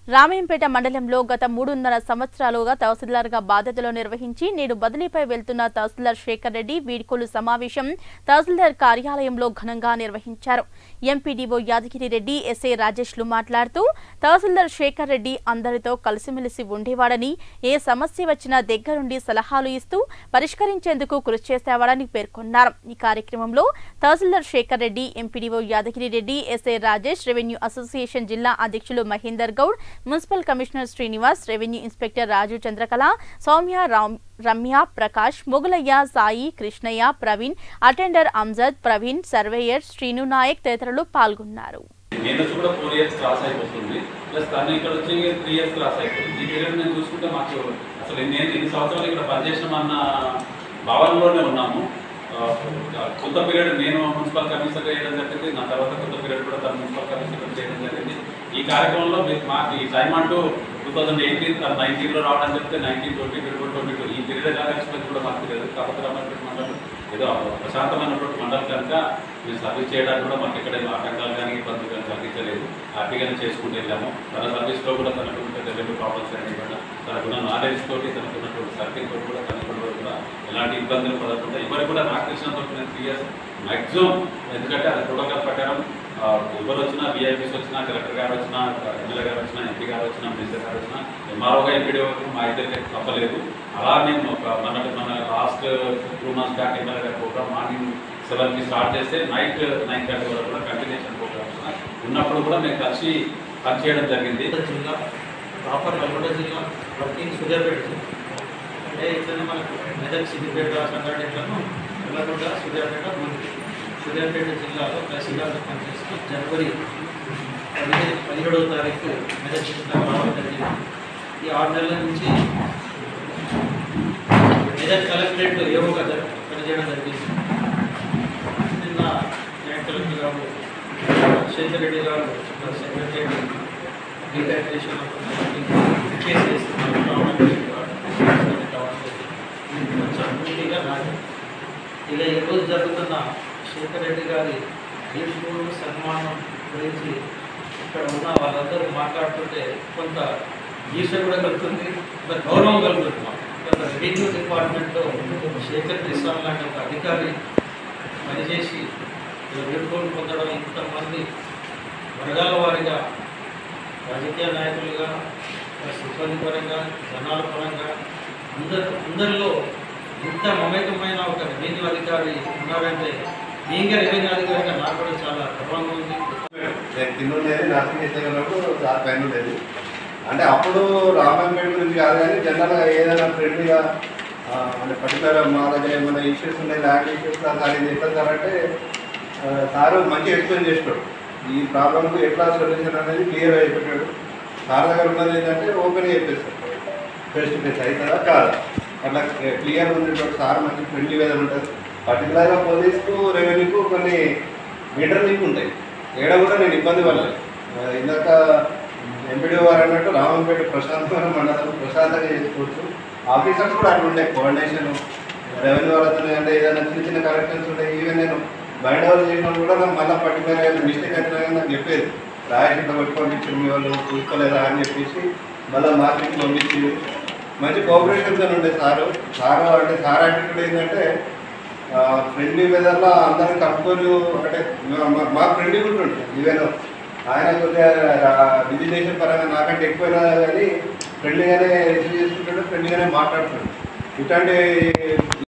రామేంపేట మండలంలో గత మూడున్నర సంవత్సరాలుగా తహసీల్దార్గా బాధ్యతలు నిర్వహించి నేడు బదిలీపై వెళ్తున్న తహసీల్దార్ శేఖర్ రెడ్డి వీడ్కోలు సమావేశం తహసీల్దార్ కార్యాలయంలో ఘనంగా నిర్వహించారు ఎంపీడీఓ యాదగిరి రెడ్డి ఎస్ఐ రాజేష్లు మాట్లాడుతూ తహసీల్దార్ శేఖర్ రెడ్డి అందరితో కలిసిమెలిసి ఉండేవాడని ఏ సమస్య వచ్చినా దగ్గరుండి సలహాలు ఇస్తూ పరిష్కరించేందుకు కృషి చేసేవాడని పేర్కొన్నారు ఈ కార్యక్రమంలో tahsildar Shekhar Reddy MPDO Yadagiri Reddy SI Rajesh revenue association జిల్లా అధ్యక్షులు Mahender Goud municipal commissioner Srinivas revenue inspector Raju Chandrakala Soumya Ram Ramya Prakash Mogulaiah Sai Krishnaiah Praveen attender Amjad Praveen surveyor Srinu Naik తదితరులు పాల్గొన్నారు నేను వచ్చి కూడా ఫోర్ ఇయర్స్ క్రాస్ అయిపోతుంది ప్లస్ తను ఇక్కడ వచ్చి త్రీ ఇయర్స్ క్రాస్ అయిపోతుంది ఈ పీరియడ్ నేను చూసుకుంటే మాకు అసలు నేను ఎన్ని సంవత్సరాలు ఇక్కడ పనిచేసినామన్న భావనలోనే ఉన్నాము ఆ, కొత్త పీరియడ్ నేను మున్సిపల్ కమిషనర్ చేయడం జరిగింది నా తర్వాత కొత్త పీరియడ్ కూడా తను మున్సిపల్ కమిషనర్ చేయడం జరిగింది ఈ కార్యక్రమంలో మీకు మాకు ఈ టైం అంటూ టూ థౌసండ్ ఎయిటీన్ తను నైన్టీన్లో రావడం చెప్తే nineteen twenty twenty one twenty two ఈ పీరియడ్ ఎలా ఎక్స్పెక్ట్ కూడా మాకు తెలియదు కాకపోతే రామపేట మండలం ఏదో ప్రశాంతమైనటువంటి మండలం కనుక మేము సర్వీస్ చేయడానికి కూడా మాకు ఎక్కడ ఆటంకాలు కానీ ఇబ్బందులు కానీ కలిగించలేదు హ్యాపీగానే చేసుకుంటూ వెళ్ళాము తన సర్వీస్లో కూడా తనకు రెండు ప్రాబ్లమ్స్ అనేవి కూడా తనకున్న నాలెడ్జ్ తోటి తనకున్నటువంటి సర్కిల్ తోటి కూడా తనకు కూడా ఎలాంటి ఇబ్బందులు పడకుండా ఎవరు కూడా నాకు తెలిసినంత వరకు నేను త్రీ ఇయర్స్ మ్యాక్సిమం ఎందుకంటే అది ప్రోటోకాల్ ప్రకారం ఆ, ఎవరు వచ్చినా విఐపీస్ వచ్చినా కలెక్టర్ గారు వచ్చినా ఎమ్మెల్యే గారు వచ్చినా ఎంపీ గారు వచ్చినా మినిస్టర్ గారు వచ్చినా ఎంఆర్ఓగా ఎంపీడీఓ మా ఇద్దరికి తప్పలేదు అలా నేను ఒక మన మన last two months back MLA గారి ప్రోగ్రామ్ మార్నింగ్ సెవెన్కి స్టార్ట్ చేస్తే నైట్ నైన్ థర్టీ వరకు కూడా కంటిన్యూషన్ ప్రోగ్రామ్స్ ఉన్నప్పుడు కూడా మేము కలిసి పనిచేయడం జరిగింది నల్గొండ జిల్లా ప్రాపర్ నల్గొండ జిల్లా వర్కింగ్ సూర్యాపేట జిల్లా అంటే ఇట్లనే మనకు మెదక్ సిద్దిపేట సంగారెడ్డిలను నల్గొండ సూర్యాపేట మనకి సూర్యాపేట జిల్లాలో తహసీల్దార్గా పనిచేస్తూ జనవరి పదిహేను పదిహేడవ తారీఖు మెదక్ జిల్లా రావడం జరిగింది ఈ ఆరు నెలల నుంచి మెదక్ కలెక్టరేట్ ఏవోగా జర- పనిచేయడం జరిగింది నిన్న జాయింట్ కలెక్టర్ గారు శేఖర్ రెడ్డి గారు సెక్రటరీ డీటైటేషన్ కేసు వేస్తున్నారు గవర్నమెంట్ కొంచెం పూర్తిగా రాదు ఇలా ఈరోజు జరుగుతున్న శేఖర్ రెడ్డి గారి వీడ్కోలు సన్మానం గురించి ఇక్కడ ఉన్న వాళ్ళందరూ మాట్లాడుతుంటే కొంత ఈర్ష కూడా కలుగుతుంది కొంత గౌరవం కలుగుతుంది మాకు. కొంత రెవెన్యూ డిపార్ట్మెంట్లో శేఖర్ నిస్వామి లాంటి ఒక అధికారి పనిచేసి ఇలా వీడ్కోలు పొందడం ఇంతమంది వర్గాల వారిగా రాజకీయ నాయకులుగా సిబ్బంది పరంగా జనాల పరంగా అందరు అందరిలో ఇంత మమేకమైన ఒక రెవెన్యూ అధికారి ఉన్నారంటే నేను రెవెన్యూ అధికారిగా నాకు కూడా చాలా గర్వంగా ఉంది నేను కింద ఉండేది నర్సింగ్ చేసేటప్పుడు ఆ పైన ఉండేది అంటే అప్పుడు రామాయణ గురించి కాదు కానీ జనరల్గా ఏదైనా ఫ్రెండ్లీగా ఆ, అంటే పర్టికులర్ మా దగ్గర ఏమైనా ఇష్యూస్ ఉన్నాయి ల్యాండ్ ఇష్యూస్ సార్ ఇది ఎట్లా సార్ అంటే ఆ, సారు మంచి ఎక్స్ప్లెయిన్ చేస్తాడు ఈ ప్రాబ్లమ్కి ఎట్లా సొల్యూషన్ అనేది క్లియర్గా చెప్పాడు సార్ దగ్గర ఉన్నది ఏంటంటే ఓపెన్గా చెప్పేస్తాడు ఫేస్ టు ఫేస్ అవుతుందా కాదా అట్లా క్లియర్ ఉండేటువంటి సార్ మంచి ఫ్రెండ్లీ వేదన ఉంటుంది పర్టికులర్గా పోలీస్కు రెవెన్యూకు కొన్ని మీటర్ లింక్ ఉంటాయి ఏడ కూడా నేను ఇబ్బంది పడలేదు ఆ, ఇందాక ఎంపీడీ వారు అన్నట్టు రామంపేట ప్రశాంతమైన మండలం ప్రశాంతంగా చేసుకోవచ్చు ఆఫీసర్స్ కూడా అట్లా ఉండే కోఆర్డినేషన్ రెవెన్యూ వాళ్ళతో అంటే ఏదైనా చిన్న చిన్న కరెక్షన్స్ ఉంటాయి ఈవెన్ నేను బయట వాళ్ళు చేసినప్పుడు కూడా నాకు మళ్ళీ పర్టికులర్ ఏమైనా మిస్టేక్ అయినా కానీ నాకు చెప్పేది రాయకుండా పట్టుకొని మీ వాళ్ళు చూసుకోలేదా అని చెప్పేసి మళ్ళీ మార్కెట్ పంపించి మంచి కోఆపరేషన్తో ఉండే సారు సారు అంటే సార్ యాటిట్యూడ్ ఏంటంటే ఫ్రెండ్లీ వెదర్లో అందరం కప్పుకొని అంటే మా- మా- మా ఫ్రెండ్లీ కూడా ఉంటుంది ఈవెన్ ఆయన కొద్దిగా విజిటేషన్ పరంగా నాకంటే ఎక్కువైనా కానీ ఫ్రెండ్లీగానే రిసీవ్ చేసుకుంటాడు ఫ్రెండ్లీగానే మాట్లాడుతాడు ఇట్లాంటి